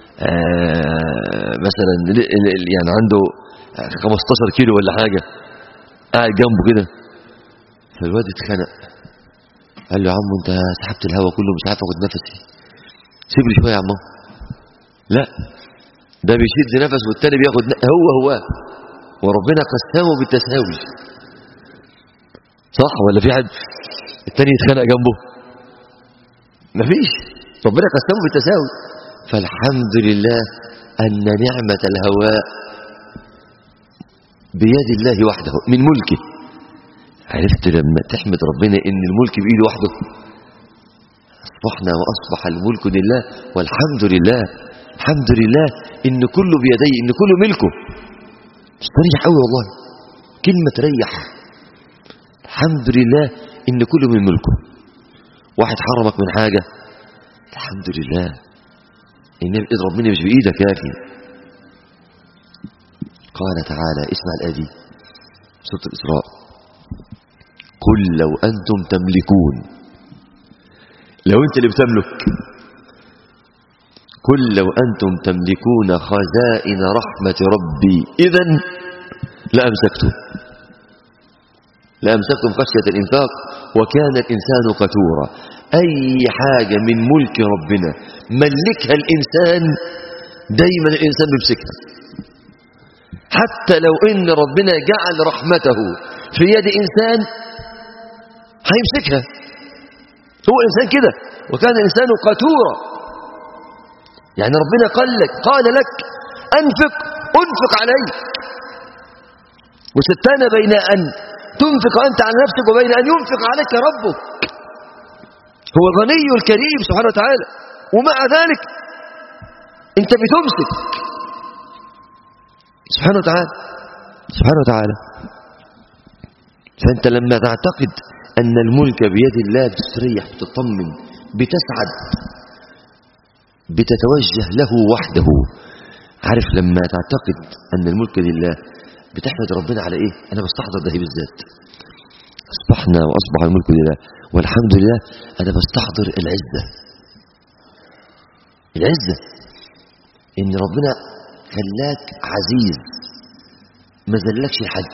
آه مثلا يعني عنده 15 كيلو ولا حاجة قاعد جنبه كده فالواد اتخنق قال له يا عم انت سحبت الهواء كله مش عارف اخد نفسي سيب لي شويه يا عم لا ده بيشد نفس والتاني بياخد هو هو وربنا قسمه بالتساوي صح ولا في حد التاني يتخانق جنبه مفيش ربنا قسمه بالتساوي فالحمد لله أن نعمة الهواء بيد الله وحده من ملكه عرفت لما تحمد ربنا ان الملك بإيده وحده أصبحنا وأصبح الملك لله والحمد لله الحمد لله إن كله بيديه إن كله ملكه تريح قوي والله كلمة تريح الحمد لله إن كله من ملكه واحد حرمك من حاجة الحمد لله إن إيد ربنا مش بإيدك يا أخي قال تعالى اسمع الآية دي سورة الإسراء قل لو أنتم تملكون لو أنت اللي بتملك قل لو أنتم تملكون خزائن رحمة ربي إذا لأمسكتم لأمسكتم خشية الإنفاق وكان الإنسان قتورا أي حاجة من ملك ربنا ملكها الإنسان دايما الإنسان بيمسكها حتى لو إن ربنا جعل رحمته في يد إنسان هيمسكها هو الإنسان كده وكان الإنسان قتورا يعني ربنا قال لك قال لك أنفق أنفق عليك وستان بين أن تنفق أنت على نفسك وبين أن ينفق عليك ربك هو الغني الكريم سبحانه وتعالى ومع ذلك أنت بتمسك سبحانه وتعالى سبحانه وتعالى فأنت لما تعتقد أن الملك بيد الله بتستريح بتطمن بتسعد بتتوجه له وحده عارف لما تعتقد أن الملك لله بتحمد ربنا على إيه أنا بستحضر ده بالذات أصبحنا وأصبح الملك لله والحمد لله أنا بستحضر العزة العزة إن ربنا خلاك عزيز ما ذلكش لحد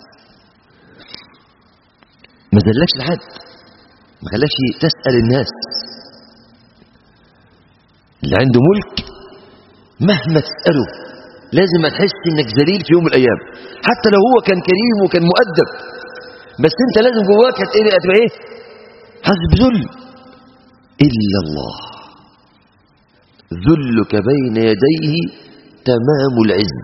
ما ذلكش لحد ما خلاكش تسأل الناس اللي عنده ملك مهما تسأله لازم تحس انك ذليل في يوم من الايام حتى لو هو كان كريم وكان مؤدب بس انت لازم جواك هتبقى هتبقى ايه حاسس بذل الا الله ذلك بين يديه تمام العز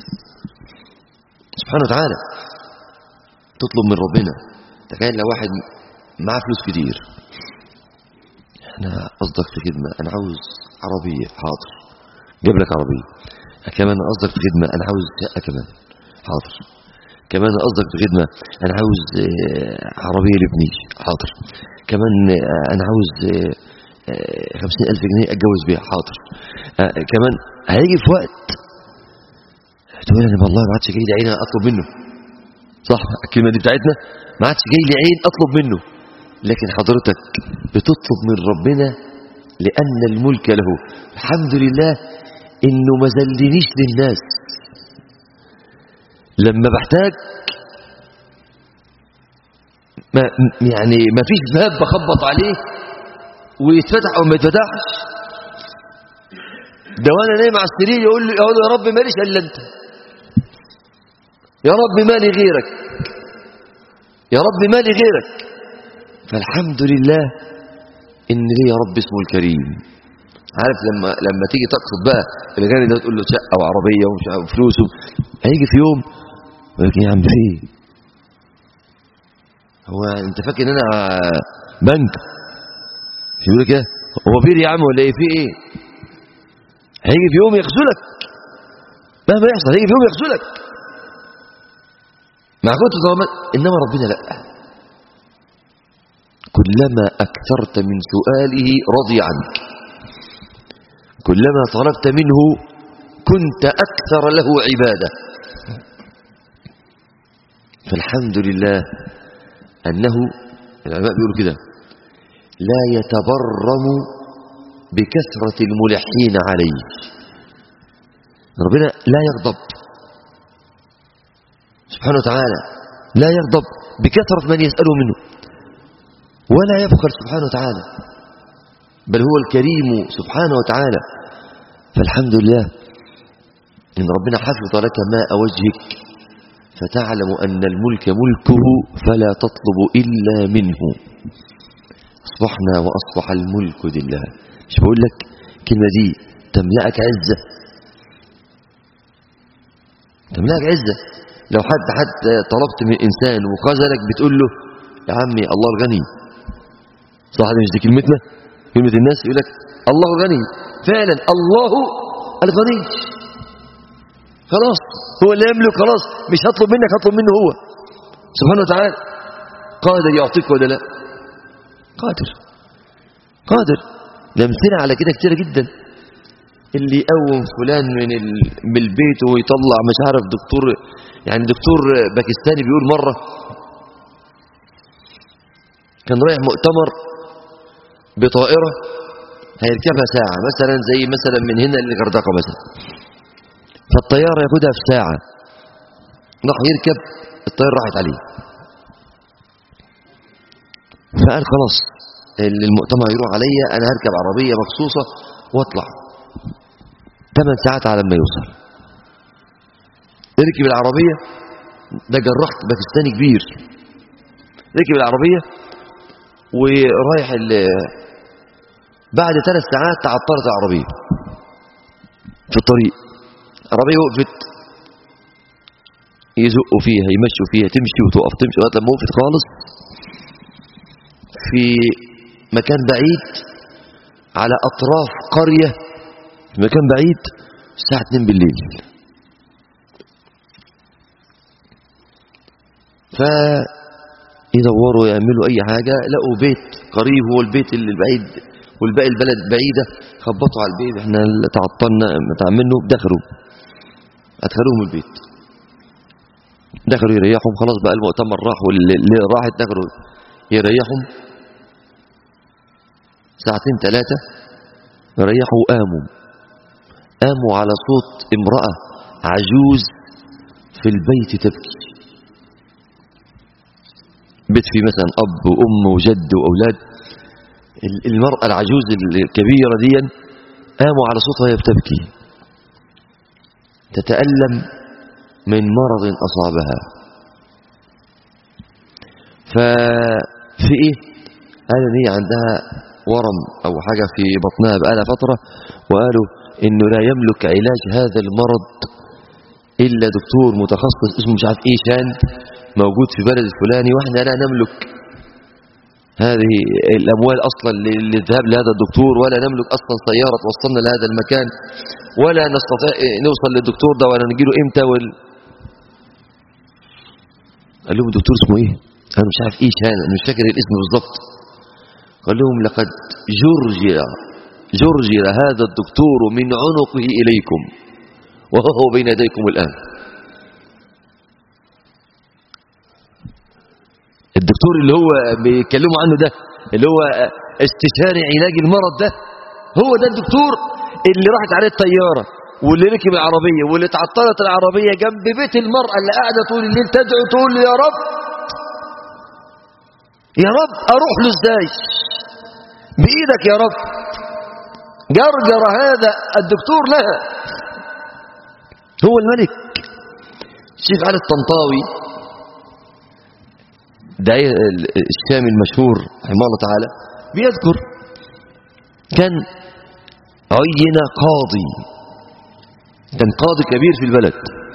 سبحانه وتعالى تطلب من ربنا تخيل لو واحد معاه فلوس كتير انا قصدك في خدمه انا عاوز عربيه حاضر جاب لك عربيه كمان قصدك في خدمه انا عاوز شقه كمان حاضر كمان قصدك في خدمه انا عاوز عربيه لابني حاضر كمان انا عاوز خمسين ألف جنيه أتجوز بيها حاضر كمان هيجي في وقت تقول أنا والله ما عادش جاي لي عين أطلب منه صح الكلمة دي بتاعتنا ما عادش جاي لي عين أطلب منه لكن حضرتك بتطلب من ربنا لأن الملك له الحمد لله إنه ما ذلنيش للناس لما بحتاج ما يعني ما فيش باب بخبط عليه ويتفتح او ما يتفتحش ده وانا نايم على السرير يقول له يقول له يا رب ماليش الا انت يا رب مالي غيرك يا رب مالي غيرك فالحمد لله ان لي يا رب اسمه الكريم عارف لما لما تيجي تقصد بقى الغني ده تقول له شقه وعربيه ومش عارف فلوسه هيجي في يوم يقول لك يا عم في ايه هو انت فاكر ان انا بنك يقول لك هو بير يا عم ولا ايه في ايه هيجي في يوم يغسلك مهما يحصل هيجي في يوم يغسلك مع كنت ضامن انما ربنا لا كلما اكثرت من سؤاله رضي عنك كلما طلبت منه كنت اكثر له عباده فالحمد لله انه العلماء بيقولوا كده لا يتبرم بكثرة الملحين عليه ربنا لا يغضب سبحانه وتعالى لا يغضب بكثرة من يسأله منه ولا يبخل سبحانه وتعالى بل هو الكريم سبحانه وتعالى فالحمد لله إن ربنا حفظ لك ماء وجهك فتعلم أن الملك ملكه فلا تطلب إلا منه أصبحنا وأصبح الملك لله مش بقول لك الكلمة دي تملأك عزة تملأك عزة لو حد حد طلبت من إنسان وخذلك بتقول له يا عمي الله الغني صح مش دي كلمتنا كلمة الناس يقول لك الله الغني فعلا الله الغني خلاص هو اللي يملك خلاص مش هطلب منك هطلب منه هو سبحانه وتعالى قادر يعطيك ولا لا قادر قادر الامثله على كده كتيره جدا اللي يقوم فلان من ال... من البيت ويطلع مش عارف دكتور يعني دكتور باكستاني بيقول مره كان رايح مؤتمر بطائره هيركبها ساعه مثلا زي مثلا من هنا للغردقه مثلا فالطياره ياخدها في ساعه راح يركب الطياره راحت عليه فقال خلاص المؤتمر يروح عليا انا هركب عربيه مخصوصه واطلع ثمان ساعات على ما يوصل ركب العربيه ده جراح باكستاني كبير ركب العربيه ورايح بعد ثلاث ساعات تعطلت العربية في الطريق العربية وقفت يزقوا فيها يمشوا فيها تمشي وتقف تمشي لغايه لما وقفت خالص في مكان بعيد على أطراف قرية في مكان بعيد الساعة 2 بالليل فيدوروا يعملوا أي حاجة لقوا بيت قريب هو البيت اللي بعيد والباقي البلد بعيدة خبطوا على البيت احنا اللي تعطلنا تعملوا دخلوا أدخلوهم البيت دخلوا يريحهم خلاص بقى المؤتمر راح واللي راحت دخلوا يريحهم ساعتين ثلاثة ريحوا قاموا قاموا على صوت امرأة عجوز في البيت تبكي بيت فيه مثلا أب وأم وجد وأولاد المرأة العجوز الكبيرة دي قاموا على صوتها وهي بتبكي تتألم من مرض أصابها ففي إيه قال إن هي عندها ورم أو حاجة في بطنها بقالها فترة وقالوا إنه لا يملك علاج هذا المرض إلا دكتور متخصص اسمه مش عارف إيه شان موجود في بلد الفلاني وإحنا لا نملك هذه الأموال أصلا للذهاب لهذا الدكتور ولا نملك أصلا سيارة توصلنا لهذا المكان ولا نستطيع نوصل للدكتور ده ولا نجيله إمتى وال... قال لهم الدكتور اسمه إيه أنا مش عارف إيه شان أنا مش فاكر الاسم بالضبط قال لهم لقد جرجر جرجر هذا الدكتور من عنقه إليكم وهو بين يديكم الآن الدكتور اللي هو بيتكلموا عنه ده اللي هو استشاري علاج المرض ده هو ده الدكتور اللي راحت عليه الطيارة واللي ركب العربية واللي اتعطلت العربية جنب بيت المرأة اللي قاعدة طول الليل تدعو تقول يا رب يا رب أروح له ازاي بإيدك يا رب جرجر هذا الدكتور لها هو الملك الشيخ علي الطنطاوي داعية الشامي المشهور رحمه الله تعالى بيذكر كان عين قاضي كان قاضي كبير في البلد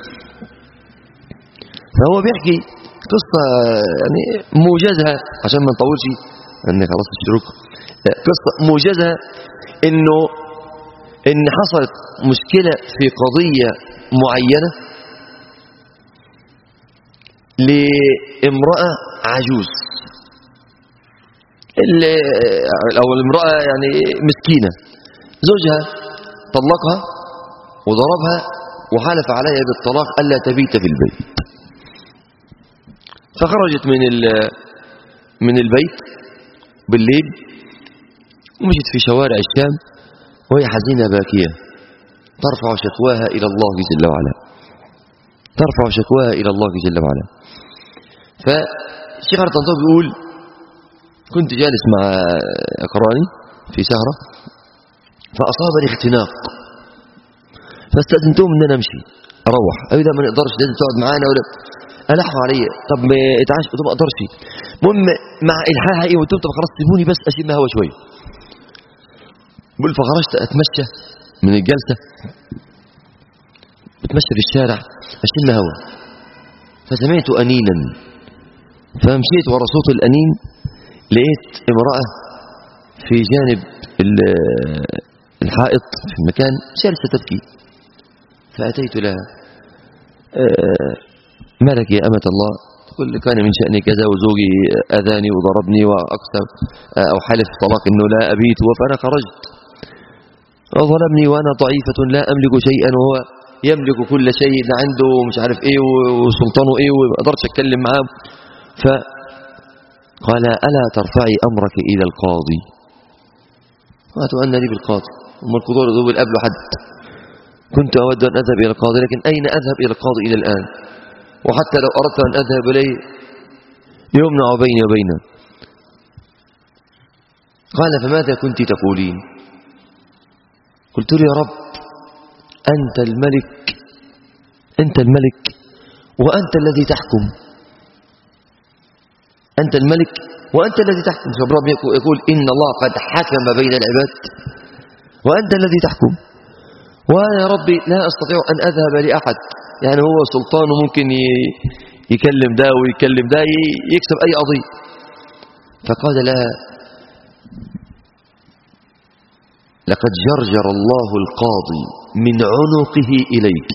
فهو بيحكي قصة يعني موجزة عشان ما نطولش ان خلاص الشروق قصة موجزة انه ان حصلت مشكلة في قضية معينة لامرأة عجوز او الامرأة يعني مسكينة زوجها طلقها وضربها وحلف عليها بالطلاق ألا تبيت في البيت فخرجت من من البيت بالليل ومشت في شوارع الشام وهي حزينة باكية ترفع شكواها إلى الله جل وعلا ترفع شكواها إلى الله جل وعلا فالشيخ الطنطاوي بيقول كنت جالس مع أقراني في سهرة فأصابني اختناق فاستأذنتهم ان انا امشي اروح قالوا ده ما نقدرش لازم تقعد معانا ولا الحوا عليا طب ما اتعاش قلت ما اقدرش المهم مع الحاها ايه قلت لهم طب خلاص سيبوني بس اشم هوا شويه بقول فخرجت اتمشى من الجلسه بتمشى في الشارع اشم هوا فسمعت انينا فمشيت ورا صوت الانين لقيت امراه في جانب الحائط في المكان جالسه تبكي فأتيت لها مالك يا أمة الله تقول كان من شأني كذا وزوجي أذاني وضربني وأقسم أو حلف طلاق أنه لا أبيت فأنا خرجت وظلمني وأنا ضعيفة لا أملك شيئا وهو يملك كل شيء ده عنده مش عارف إيه وسلطانه إيه وما أقدرش أتكلم معاه فقال ألا ترفعي أمرك إلى القاضي قالت أن لي بالقاضي هم القضاء دول قبله حد كنت أود أن أذهب إلى القاضي لكن أين أذهب إلى القاضي إلى الآن وحتى لو أردت أن أذهب إليه يمنع بيني وبينه قال فماذا كنت تقولين قلت له يا رب أنت الملك أنت الملك وأنت الذي تحكم أنت الملك وأنت الذي تحكم رب يقول إن الله قد حكم بين العباد وأنت الذي تحكم وأنا يا ربي لا أستطيع أن أذهب لأحد يعني هو سلطان ممكن يكلم ده ويكلم ده يكسب أي قضية فقال لها لقد جرجر الله القاضي من عنقه إليك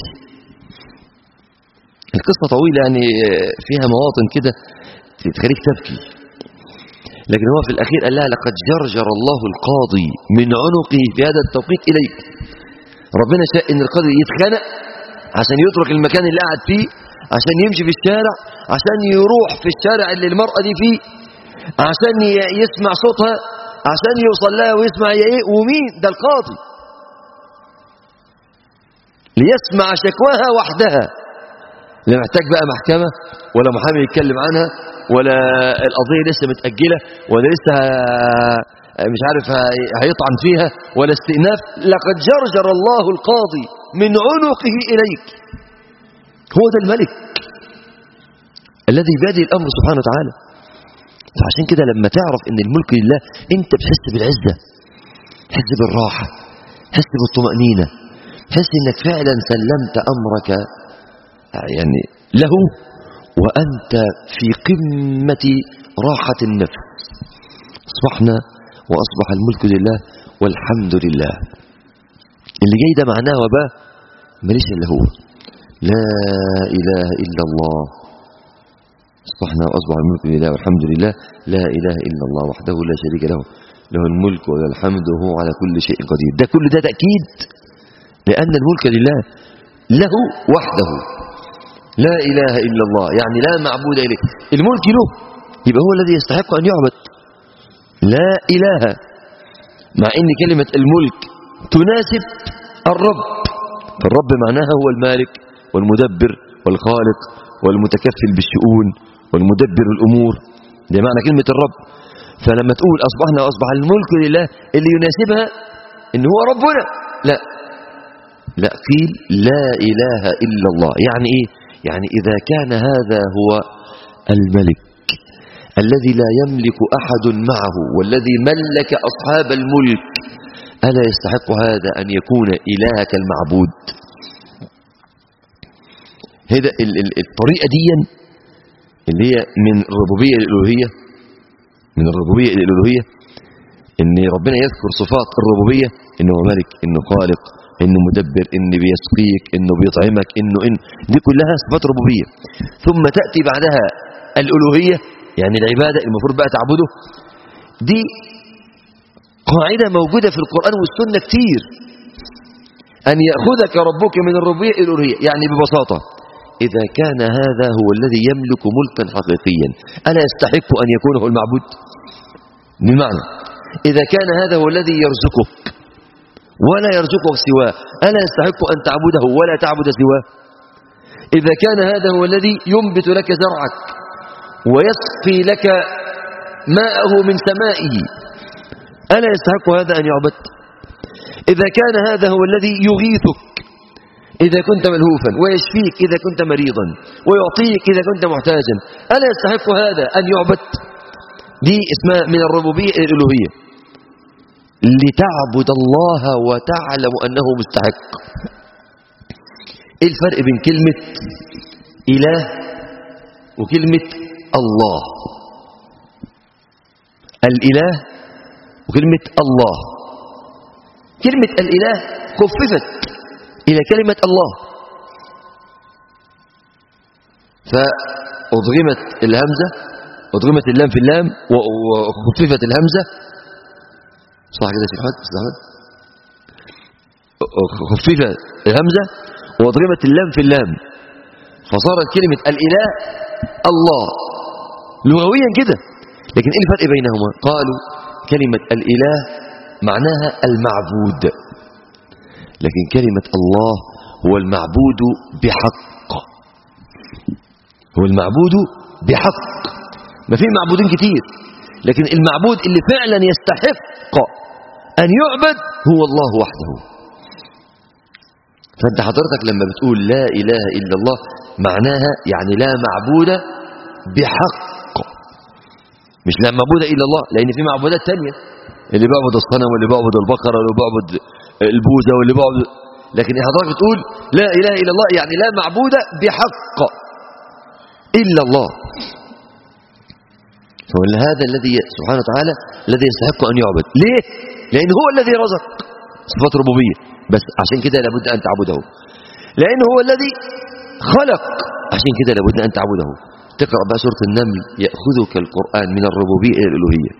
القصة طويلة يعني فيها مواطن كده تخليك تبكي لكن هو في الأخير قال لها لقد جرجر الله القاضي من عنقه في هذا التوقيت إليك ربنا شاء ان القاضي يتخنق عشان يترك المكان اللي قاعد فيه عشان يمشي في الشارع عشان يروح في الشارع اللي المرأة دي فيه عشان يسمع صوتها عشان يوصل لها ويسمع هي ايه ومين ده القاضي ليسمع شكواها وحدها لا محتاج بقى محكمة ولا محامي يتكلم عنها ولا القضية لسه متأجلة ولا لسه مش عارف هيطعن فيها ولا استئناف لقد جرجر الله القاضي من عنقه إليك هو ده الملك الذي بيده الأمر سبحانه وتعالى فعشان كده لما تعرف ان الملك لله انت بتحس بالعزة تحس بالراحة تحس بالطمأنينة تحس انك فعلا سلمت أمرك يعني له وأنت في قمة راحة النفس أصبحنا وأصبح الملك لله والحمد لله اللي جاي ده معناه وباء ماليش إلا هو لا إله إلا الله أصبحنا وأصبح الملك لله والحمد لله لا إله إلا الله وحده لا شريك له له الملك وله الحمد وهو على كل شيء قدير ده كل ده تأكيد لأن الملك لله له وحده لا إله إلا الله يعني لا معبود إليه الملك له يبقى هو الذي يستحق أن يعبد لا إله مع أن كلمة الملك تناسب الرب فالرب معناها هو المالك والمدبر والخالق والمتكفل بالشؤون والمدبر الأمور ده معنى كلمة الرب فلما تقول أصبحنا وأصبح الملك لله اللي يناسبها إن هو ربنا لا لا قيل لا إله إلا الله يعني إيه يعني إذا كان هذا هو الملك الذي لا يملك أحد معه والذي ملك أصحاب الملك ألا يستحق هذا أن يكون إلهك المعبود هذا الطريقة دي اللي هي من الربوبية الإلهية من الربوبية الإلهية ان ربنا يذكر صفات الربوبية انه ملك انه خالق انه مدبر انه بيسقيك انه بيطعمك انه إن دي كلها صفات ربوبية ثم تأتي بعدها الألوهية يعني العبادة المفروض بقى تعبده دي قاعدة موجودة في القرآن والسنة كتير أن يأخذك ربك من الربوبية إلى الألوهية يعني ببساطة إذا كان هذا هو الذي يملك ملكا حقيقيا ألا يستحق أن يكون هو المعبود بمعنى إذا كان هذا هو الذي يرزقك ولا يرزقك سواه ألا يستحق أن تعبده ولا تعبد سواه إذا كان هذا هو الذي ينبت لك زرعك ويسقي لك ماءه من سمائه ألا يستحق هذا أن يعبد إذا كان هذا هو الذي يغيثك إذا كنت ملهوفا ويشفيك إذا كنت مريضا ويعطيك إذا كنت محتاجا ألا يستحق هذا أن يعبد دي اسمها من الربوبية إلى الألوهية لتعبد الله وتعلم أنه مستحق ايه الفرق بين كلمة إله وكلمة الله الإله وكلمة الله كلمة الإله خففت إلى كلمة الله فأضغمت الهمزة أضغمت اللام في اللام وخففت الهمزة صح كده يا شيخ أحمد خففت الهمزة وأضغمت اللام في اللام فصارت كلمة الإله الله لغويا كده لكن ايه الفرق بينهما قالوا كلمة الإله معناها المعبود لكن كلمة الله هو المعبود بحق هو المعبود بحق ما في معبودين كتير لكن المعبود اللي فعلا يستحق أن يعبد هو الله وحده فأنت حضرتك لما بتقول لا إله إلا الله معناها يعني لا معبود بحق مش لا معبود إلا الله لأن في معبودات تانية اللي بيعبد الصنم واللي بيعبد البقرة واللي بيعبد البوزة واللي بيعبد لكن حضرتك بتقول لا إله إلا الله يعني لا معبود بحق إلا الله فهو هذا الذي سبحانه وتعالى الذي يستحق أن يعبد ليه؟ لأن هو الذي رزق صفات ربوبية بس عشان كده لابد أن تعبده لأن هو الذي خلق عشان كده لابد أن تعبده تقرأ بقى سورة النمل يأخذك القرآن من الربوبية إلى الألوهية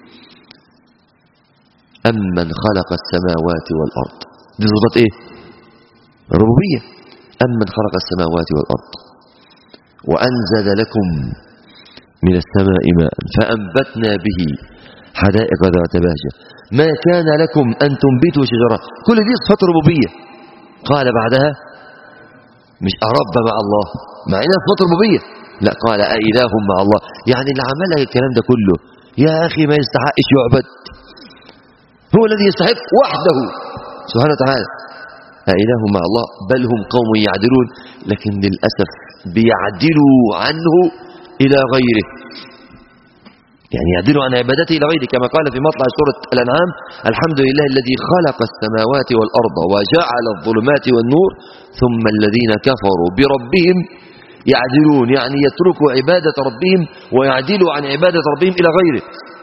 أمن خلق السماوات والأرض دي صفات إيه؟ الربوبية أمن خلق السماوات والأرض وأنزل لكم من السماء ماء فأنبتنا به حدائق ذات بهجة ما كان لكم أن تنبتوا شجرة كل دي صفات ربوبية قال بعدها مش أرب مع الله مع إنها صفات ربوبية لا قال أإله مع الله يعني اللي عمل لك الكلام ده كله يا أخي ما يستحقش يعبد هو الذي يستحق وحده سبحانه وتعالى أإله مع الله بل هم قوم يعدلون لكن للأسف بيعدلوا عنه إلى غيره يعني يعدلوا عن عبادته إلى غيره كما قال في مطلع سورة الأنعام الحمد لله الذي خلق السماوات والأرض وجعل الظلمات والنور ثم الذين كفروا بربهم يعدلون يعني يتركوا عبادة ربهم ويعدلوا عن عبادة ربهم إلى غيره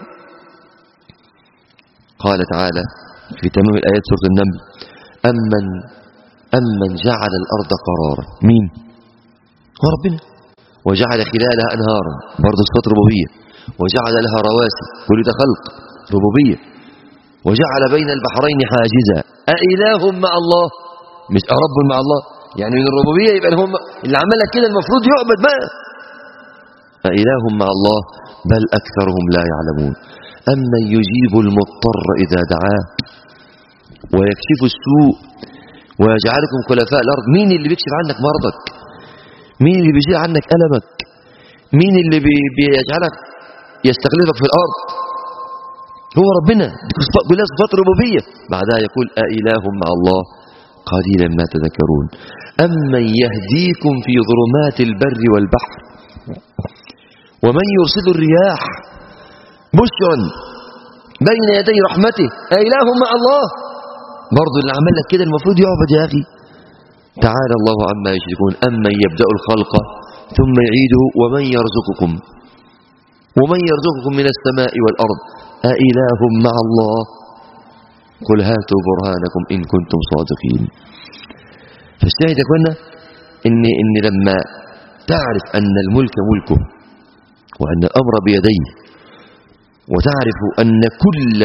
قال تعالى في تمام الآيات سورة النمل أمن, أمن جعل الأرض قرارا مين هو ربنا وجعل خلالها أنهارا برضه صفات ربوبية وجعل لها رواسي كل ده خلق ربوبية وجعل بين البحرين حاجزا أإله مع الله مش رب مع الله يعني من الربوبية يبقى هم اللي عملك كده المفروض يعبد بقى أإله مع الله بل أكثرهم لا يعلمون أما يجيب المضطر إذا دعاه ويكشف السوء ويجعلكم خلفاء الأرض مين اللي بيكشف عنك مرضك مين اللي بيزيل عنك ألمك مين اللي بي بيجعلك يستغلبك في الأرض هو ربنا كلها صفات ربوبية بعدها يقول أإله مع الله قليلا ما تذكرون أمن يهديكم في ظلمات البر والبحر ومن يرسل الرياح بشرا بين يدي رحمته أإله مع الله برضو اللي عمل لك كده المفروض يعبد يا أخي تعالى الله عما يشركون أمن يبدأ الخلق ثم يعيده ومن يرزقكم ومن يرزقكم من السماء والأرض أإله مع الله قل هاتوا برهانكم إن كنتم صادقين فالشاهد يا اخوانا إن, إن لما تعرف أن الملك ملكه وأن الأمر بيديه وتعرف أن كل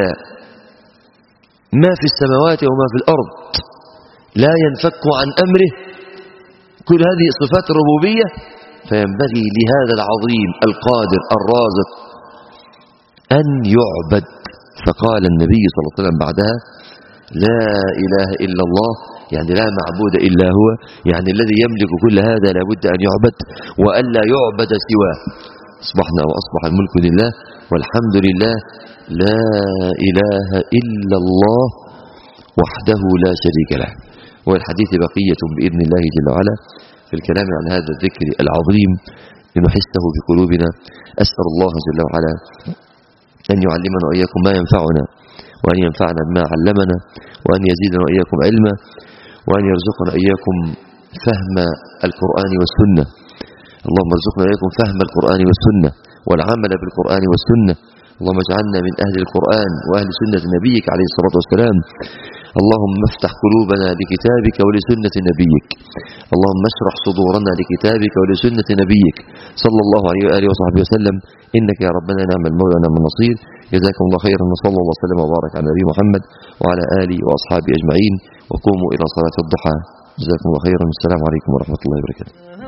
ما في السماوات وما في الأرض لا ينفك عن أمره كل هذه صفات الربوبية فينبغي لهذا العظيم القادر الرازق أن يعبد فقال النبي صلى الله عليه وسلم بعدها لا إله إلا الله يعني لا معبود إلا هو يعني الذي يملك كل هذا لابد أن يعبد وألا يعبد سواه أصبحنا وأصبح الملك لله والحمد لله لا إله إلا الله وحده لا شريك له والحديث بقية بإذن الله جل وعلا في الكلام عن هذا الذكر العظيم لنحسه في قلوبنا أسأل الله جل وعلا أن يعلمنا وإياكم ما ينفعنا وأن ينفعنا بما علمنا وأن يزيدنا وإياكم علما وأن يرزقنا إياكم فهم القرآن والسنة اللهم ارزقنا إياكم فهم القرآن والسنة والعمل بالقرآن والسنة اللهم اجعلنا من أهل القرآن وأهل سنة نبيك عليه الصلاة والسلام اللهم افتح قلوبنا لكتابك ولسنة نبيك اللهم اشرح صدورنا لكتابك ولسنة نبيك صلى الله عليه وآله وصحبه وسلم إنك يا ربنا نعم المولى ونعم النصير جزاكم الله خيرا وصلى الله وسلم وبارك على نبي محمد وعلى آله وأصحابه أجمعين وقوموا إلى صلاة الضحى جزاكم الله خيرا والسلام عليكم ورحمة الله وبركاته